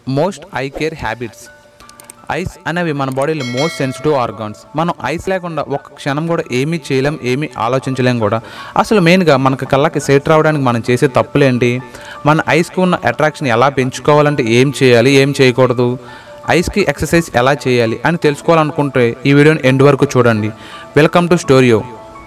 most eye care habits eyes అనేవి మన బాడీలో మోస్ట్ సెన్సిటివ్ ఆర్గాన్స్ మనం ఐస్ లేకుండా ఒక క్షణం కూడా ఏమీ చేయలేం ఏమీ ఆలోచించలేం కూడా అసలు మెయిన్గా మనకు కళ్ళకి సెట్ రావడానికి మనం చేసే తప్పులేంటి మన ఐస్కి ఉన్న అట్రాక్షన్ ఎలా పెంచుకోవాలంటే ఏం చేయాలి ఏం చేయకూడదు ఐస్కి ఎక్సర్సైజ్ ఎలా చేయాలి అని తెలుసుకోవాలనుకుంటే ఈ వీడియోని ఎండ్ వరకు చూడండి వెల్కమ్ టు స్టోరియో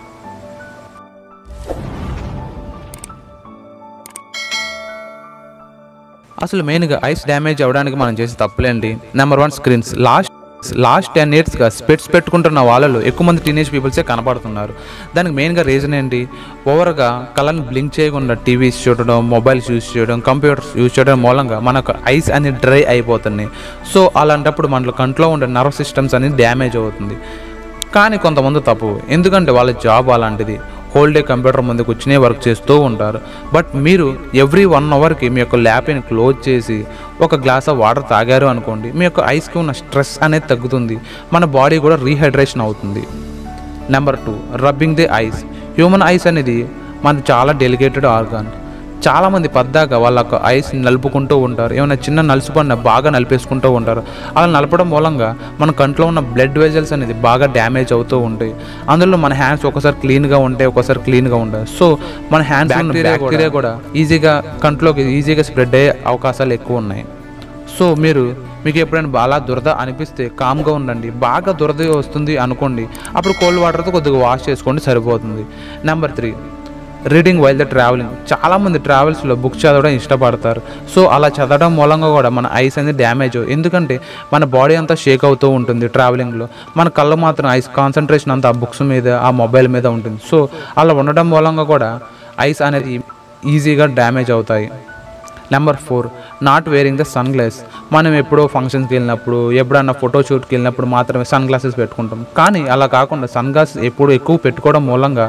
అసలు మెయిన్గా ఐస్ డ్యామేజ్ అవ్వడానికి మనం చేసే తప్పులేంటి number one screens last last ten ఇయర్స్గా స్పెట్స్ పెట్టుకుంటున్న వాళ్ళలో ఎక్కువ మంది టీనేజ్ పీపుల్సే కనపడుతున్నారు దానికి మెయిన్గా రీజన్ ఏంటి ఓవర్గా కళ్ళని బ్లింక్ చేయకుండా టీవీస్ చూడడం మొబైల్స్ యూస్ చేయడం కంప్యూటర్స్ యూస్ చేయడం మూలంగా మనకు ఐస్ అనేది డ్రై అయిపోతున్నాయి సో అలాంటప్పుడు మనలో కంట్లో ఉండే నర్వ్ సిస్టమ్స్ అనేది డ్యామేజ్ అవుతుంది కానీ కొంతమంది తప్పు ఎందుకంటే వాళ్ళ జాబ్ అలాంటిది హోల్ డే కంప్యూటర్ ముందు కూర్చునే వర్క్ చేస్తూ ఉంటారు బట్ మీరు ఎవ్రీ వన్ అవర్కి మీ యొక్క ల్యాప్ని క్లోజ్ చేసి ఒక గ్లాస్ ఆఫ్ వాటర్ తాగారు అనుకోండి మీ యొక్క ఐస్కి ఉన్న స్ట్రెస్ అనేది తగ్గుతుంది మన బాడీ కూడా రీహైడ్రేషన్ అవుతుంది number two rubbing the eyes human eyes అనేది మనది చాలా డెలికేటెడ్ ఆర్గాన్ చాలామంది పద్దాక వాళ్ళ యొక్క ఐస్ నలుపుకుంటూ ఉంటారు ఏమైనా చిన్న నలుసు పడిన బాగా నలిపేసుకుంటూ ఉంటారు అలా నలపడం మూలంగా మన కంట్లో ఉన్న బ్లడ్ వెజల్స్ అనేది బాగా డ్యామేజ్ అవుతూ ఉంటాయి అందులో మన హ్యాండ్స్ ఒకసారి క్లీన్గా ఉంటాయి ఒకసారి క్లీన్గా ఉంటాయి సో మన హ్యాండ్స్ బ్యాక్టీరియా కూడా ఈజీగా కంట్లోకి ఈజీగా స్ప్రెడ్ అయ్యే అవకాశాలు ఎక్కువ ఉన్నాయి సో మీరు మీకు ఎప్పుడైనా బాగా దురద అనిపిస్తే కామ్గా ఉండండి బాగా దురద వస్తుంది అనుకోండి అప్పుడు కోల్డ్ వాటర్తో కొద్దిగా వాష్ చేసుకోండి సరిపోతుంది number three reading while the travelling చాలామంది ట్రావెల్స్లో బుక్స్ చదవడం ఇష్టపడతారు సో అలా చదవడం మూలంగా కూడా మన ఐస్ అనేది డ్యామేజ్ ఎందుకంటే మన బాడీ అంతా షేక్ అవుతూ ఉంటుంది ట్రావెలింగ్లో మన కళ్ళు మాత్రం ఐస్ కాన్సన్ట్రేషన్ అంతా ఆ బుక్స్ మీద ఆ మొబైల్ మీద ఉంటుంది సో అలా ఉండడం మూలంగా కూడా ఐస్ అనేది ఈజీగా డ్యామేజ్ అవుతాయి number four not wearing the sunglass మనం ఎప్పుడో ఫంక్షన్స్కి వెళ్ళినప్పుడు ఎప్పుడన్నా ఫోటో షూట్కి వెళ్ళినప్పుడు మాత్రమే సన్ గ్లాసెస్ పెట్టుకుంటాం కానీ అలా కాకుండా సన్ గ్లాసెస్ ఎప్పుడు ఎక్కువ పెట్టుకోవడం మూలంగా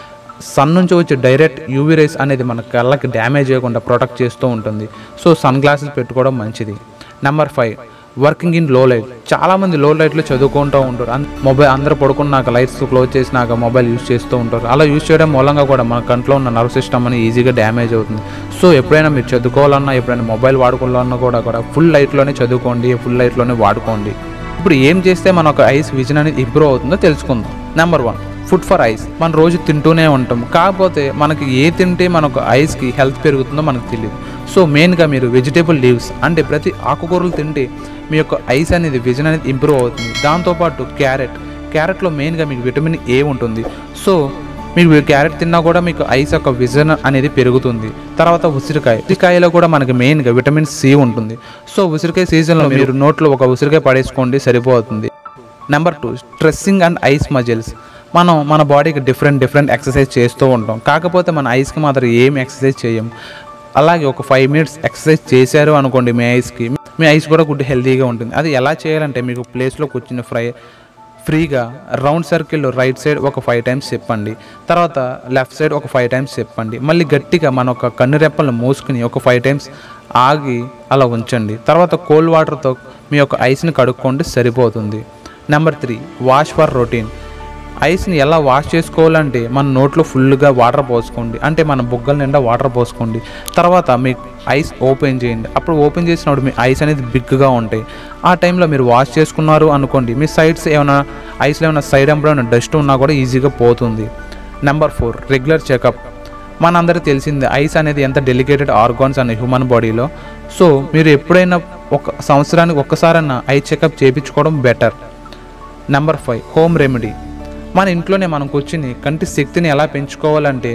సన్ నుంచి వచ్చే డైరెక్ట్ యూవీ రేస్ అనేది మన కళ్ళకి డ్యామేజ్ చేయకుండా ప్రొటెక్ట్ చేస్తూ ఉంటుంది సో సన్ గ్లాసెస్ పెట్టుకోవడం మంచిది number five working in low light చాలామంది లో లైట్లో చదువుకుంటూ ఉంటారు అన్- మొబైల్ అందరూ పడుకున్నాక లైట్స్ క్లోజ్ చేసినాక మొబైల్ యూస్ చేస్తూ ఉంటారు అలా యూస్ చేయడం మూలంగా కూడా మన కంట్లో ఉన్న నర్వ్ సిస్టమ్ అని ఈజీగా డ్యామేజ్ అవుతుంది సో ఎప్పుడైనా మీరు చదువుకోవాలన్నా ఎప్పుడైనా మొబైల్ వాడుకోవాలన్నా కూడా కూడా ఫుల్ లైట్లోనే చదువుకోండి ఫుల్ లైట్లోనే వాడుకోండి ఇప్పుడు ఏం చేస్తే మన ఒక ఐస్ విజన్ అనేది ఇంప్రూవ్ అవుతుందో తెలుసుకుందాం number one food for eyes మనం రోజు తింటూనే ఉంటాం కాకపోతే మనకి ఏ తింటే మనకు ఐస్కి హెల్త్ పెరుగుతుందో మనకు తెలియదు సో మెయిన్గా మీరు వెజిటేబుల్ లీవ్స్ అంటే ప్రతి ఆకుకూరలు తింటే మీ యొక్క ఐస్ అనేది విజన్ అనేది ఇంప్రూవ్ అవుతుంది దాంతోపాటు క్యారెట్ క్యారెట్లో మెయిన్గా మీకు విటమిన్ ఏ ఉంటుంది సో మీకు క్యారెట్ తిన్నా కూడా మీకు ఐస్ యొక్క విజన్ అనేది పెరుగుతుంది తర్వాత ఉసిరికాయ ఉసిరికాయలో కూడా మనకి మెయిన్గా విటమిన్ సి ఉంటుంది సో ఉసిరికాయ సీజన్లో మీరు నోట్లో ఒక ఉసిరికాయ పడేసుకోండి సరిపోతుంది number two stressing and eyes muscles మనం మన బాడీకి డిఫరెంట్ డిఫరెంట్ ఎక్సర్సైజ్ చేస్తూ ఉంటాం కాకపోతే మన ఐస్కి మాత్రం ఏం ఎక్సర్సైజ్ చేయం అలాగే ఒక ఫైవ్ మినిట్స్ ఎక్సర్సైజ్ చేశారు అనుకోండి మీ ఐస్కి మీ ఐస్ కూడా గుడ్ హెల్తీగా ఉంటుంది అది ఎలా చేయాలంటే మీకు ప్లేస్లో కూర్చుని ఫ్రై ఫ్రీగా రౌండ్ సర్కిల్లో రైట్ సైడ్ ఒక ఫైవ్ టైమ్స్ చెప్పండి తర్వాత లెఫ్ట్ సైడ్ ఒక ఫైవ్ టైమ్స్ చెప్పండి మళ్ళీ గట్టిగా మన ఒక కన్ను రెప్పలను మూసుకుని ఒక ఫైవ్ టైమ్స్ ఆగి అలా ఉంచండి తర్వాత కోల్డ్ వాటర్తో మీ యొక్క ఐస్ని కడుక్కోండి సరిపోతుంది number three wash for routine ఐస్ని ఎలా వాష్ చేసుకోవాలంటే మన నోట్లో ఫుల్గా వాటర్ పోసుకోండి అంటే మన బుగ్గల నిండా వాటర్ పోసుకోండి తర్వాత మీ ఐస్ ఓపెన్ చేయండి అప్పుడు ఓపెన్ చేసినప్పుడు మీ ఐస్ అనేది బిగ్గా ఉంటాయి ఆ టైంలో మీరు వాష్ చేసుకున్నారు అనుకోండి మీ సైడ్స్ ఏమైనా ఐస్లో ఏమైనా సైడ్ ఎంపడ ఏమైనా డస్ట్ ఉన్నా కూడా ఈజీగా పోతుంది నెంబర్ ఫోర్ రెగ్యులర్ చెకప్ మనందరికీ తెలిసిందే ఐస్ అనేది ఎంత డెలికేటెడ్ ఆర్గాన్స్ అనే హ్యూమన్ బాడీలో సో మీరు ఎప్పుడైనా ఒక సంవత్సరానికి ఒక్కసారన్నా ఐ చెకప్ చేయించుకోవడం better number five home remedy మన ఇంట్లోనే మనం కూర్చుని కంటి శక్తిని ఎలా పెంచుకోవాలంటే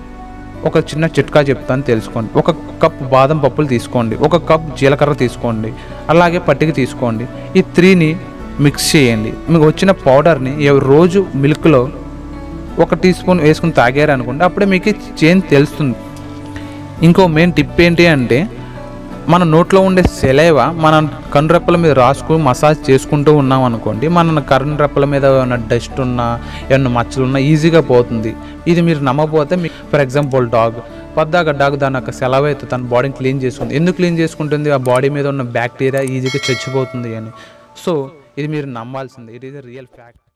ఒక చిన్న చిట్కా చెప్తాను తెలుసుకోండి ఒక కప్ బాదం పప్పులు తీసుకోండి ఒక కప్ జీలకర్ర తీసుకోండి అలాగే పట్టిక తీసుకోండి ఈ త్రీని మిక్స్ చేయండి మీకు వచ్చిన పౌడర్ని ఎవ- రోజు మిల్క్లో ఒక టీ స్పూన్ వేసుకుని తాగారు అనుకోండి అప్పుడే మీకు చేంజ్ తెలుస్తుంది ఇంకో మెయిన్ టిప్ ఏంటి అంటే మన నోట్లో ఉండే సెలైవ మన కన్నురెప్పల మీద రాసుకుని మసాజ్ చేసుకుంటూ ఉన్నాం అనుకోండి మన కన్నురెప్పల మీద ఏమైనా డస్ట్ ఉన్నా ఏమైనా మచ్చలు ఉన్నా ఈజీగా పోతుంది ఇది మీరు నమ్మకపోతే మీ ఫర్ ఎగ్జాంపుల్ డాగ్ పద్దాక డాగ్ దాని యొక్క సెలవు అయితే తన బాడీని క్లీన్ చేసుకుంది ఎందుకు క్లీన్ చేసుకుంటుంది ఆ బాడీ మీద ఉన్న బ్యాక్టీరియా ఈజీగా చచ్చిపోతుంది అని సో ఇది మీరు నమ్మాల్సిందే it is a real fact